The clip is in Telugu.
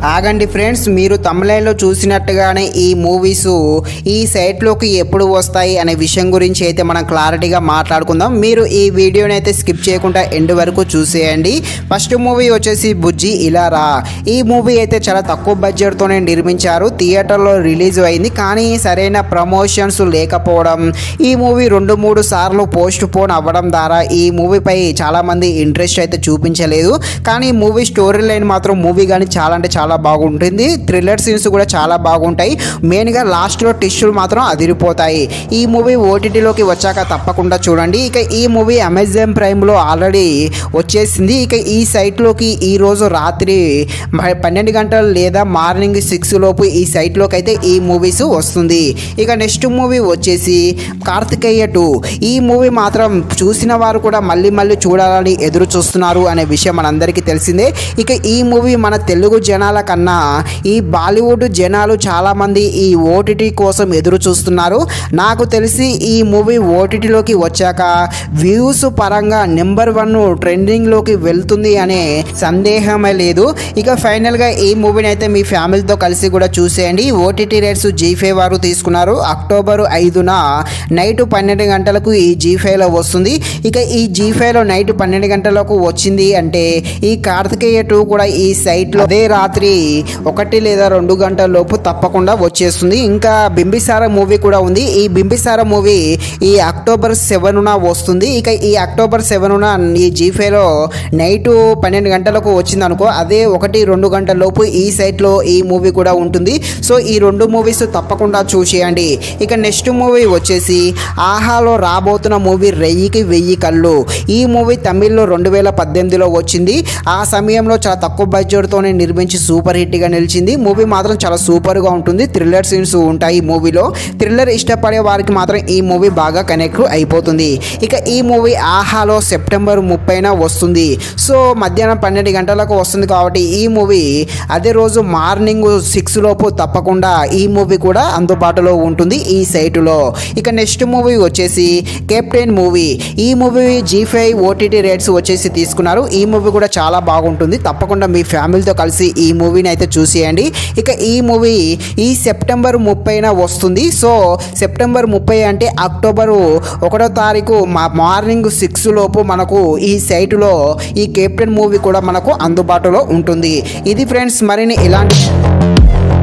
ఆగండి ఫ్రెండ్స్ మీరు తమిళలో చూసినట్టుగానే ఈ మూవీస్ ఈ సైట్లోకి ఎప్పుడు వస్తాయి అనే విషయం గురించి అయితే మనం క్లారిటీగా మాట్లాడుకుందాం మీరు ఈ వీడియోని అయితే స్కిప్ చేయకుండా ఎండ్ వరకు చూసేయండి ఫస్ట్ మూవీ వచ్చేసి బుజ్జి ఇలారా ఈ మూవీ అయితే చాలా తక్కువ బడ్జెట్తోనే నిర్మించారు థియేటర్లో రిలీజ్ అయింది కానీ సరైన ప్రమోషన్స్ లేకపోవడం ఈ మూవీ రెండు మూడు సార్లు పోస్ట్ పోన్ అవ్వడం ద్వారా ఈ మూవీపై చాలామంది ఇంట్రెస్ట్ అయితే చూపించలేదు కానీ మూవీ స్టోరీ లైన్ మాత్రం మూవీ కానీ చాలా అంటే చాలా బాగుంటుంది థ్రిల్లర్ సీన్స్ కూడా చాలా బాగుంటాయి మెయిన్గా లాస్ట్లో టిష్యూలు మాత్రం అదిరిపోతాయి ఈ మూవీ ఓటీటీలోకి వచ్చాక తప్పకుండా చూడండి ఇక ఈ మూవీ అమెజాన్ ప్రైమ్లో ఆల్రెడీ వచ్చేసింది ఇక ఈ సైట్లోకి ఈ రోజు రాత్రి మ- పన్నెండు గంటలు లేదా మార్నింగ్ సిక్స్ లోపు ఈ సైట్లోకి అయితే ఈ మూవీస్ వస్తుంది ఇక నెక్స్ట్ మూవీ వచ్చేసి కార్తికేయ టూ ఈ మూవీ మాత్రం చూసిన వారు కూడా మళ్ళీ మళ్ళీ చూడాలని ఎదురు చూస్తున్నారు అనే విషయం మనందరికీ తెలిసిందే ఇక ఈ మూవీ మన తెలుగు జనాల కన్నా ఈ బాలీవుడ్ జనాలు చాలామంది ఈ ఓటీటీ కోసం ఎదురు చూస్తున్నారు నాకు తెలిసి ఈ మూవీ ఓటీటీలోకి వచ్చాక వ్యూస్ పరంగా నెంబర్ వన్ ట్రెండింగ్లోకి వెళ్తుంది అనే సందేహమే లేదు ఇక ఫైనల్గా ఈ మూవీని అయితే మీ ఫ్యామిలీతో కలిసి కూడా చూసేయండి ఓటీటీ రేట్స్ జీ ఫైవ్ వారు తీసుకున్నారు అక్టోబర్ ఐదున నైట్ పన్నెండు గంటలకు ఈ జీ ఫైవ్లో వస్తుంది ఇక ఈ జీ ఫైవ్లో నైట్ పన్నెండు గంటలకు వచ్చింది అంటే ఈ కార్తికేయ టూ కూడా ఈ సైట్లో అదే రాత్రి ఒకటి లేదా రెండు గంటల లోపు తప్పకుండా వచ్చేస్తుంది ఇంకా బింబిసార మూవీ కూడా ఉంది ఈ బింబిసార మూవీ ఈ అక్టోబర్ సెవెనున వస్తుంది ఇక ఈ అక్టోబర్ సెవెనున ఈ జీ ఫైవ్లో నైట్ పన్నెండు గంటలకు వచ్చింది అనుకో అదే ఒకటి రెండు గంటల లోపు ఈ సైట్లో ఈ మూవీ కూడా ఉంటుంది సో ఈ రెండు మూవీస్ తప్పకుండా చూసేయండి ఇక నెక్స్ట్ మూవీ వచ్చేసి ఆహాలో రాబోతున్న మూవీ రెయ్యికి వెయ్యి కళ్ళు ఈ మూవీ తమిళ్లో రెండు వేల పద్దెనిమిదిలో వచ్చింది ఆ సమయంలో చాలా తక్కువ బడ్జెట్తోనే నిర్మించి సూపర్ హిట్గా నిలిచింది మూవీ మాత్రం చాలా సూపర్గా ఉంటుంది థ్రిల్లర్ సీన్స్ ఉంటాయి ఈ మూవీలో థ్రిల్లర్ ఇష్టపడే వారికి మాత్రం ఈ మూవీ బాగా కనెక్ట్ అయిపోతుంది ఇక ఈ మూవీ ఆహాలో సెప్టెంబర్ ముప్పైన వస్తుంది సో మధ్యాహ్నం పన్నెండు గంటలకు వస్తుంది కాబట్టి ఈ మూవీ అదే రోజు మార్నింగ్ సిక్స్ లోపు తప్పకుండా ఈ మూవీ కూడా అందుబాటులో ఉంటుంది ఈ సైటులో ఇక నెక్స్ట్ మూవీ వచ్చేసి కెప్టెన్ మూవీ ఈ movie Zee five OTT rates వచ్చేసి తీసుకున్నారు ఈ మూవీ కూడా చాలా బాగుంటుంది తప్పకుండా మీ ఫ్యామిలీతో కలిసి ఈ మూవీని అయితే చూసేయండి ఇక ఈ మూవీ ఈ సెప్టెంబర్ ముప్పైన వస్తుంది సో సెప్టెంబర్ ముప్పై అంటే అక్టోబర్ ఒకటో తారీఖు మా మార్నింగ్ సిక్స్ లోపు మనకు ఈ సైటులో ఈ కెప్టెన్ మూవీ కూడా మనకు అందుబాటులో ఉంటుంది ఇది ఫ్రెండ్స్ మరిన్ని ఇలాంటి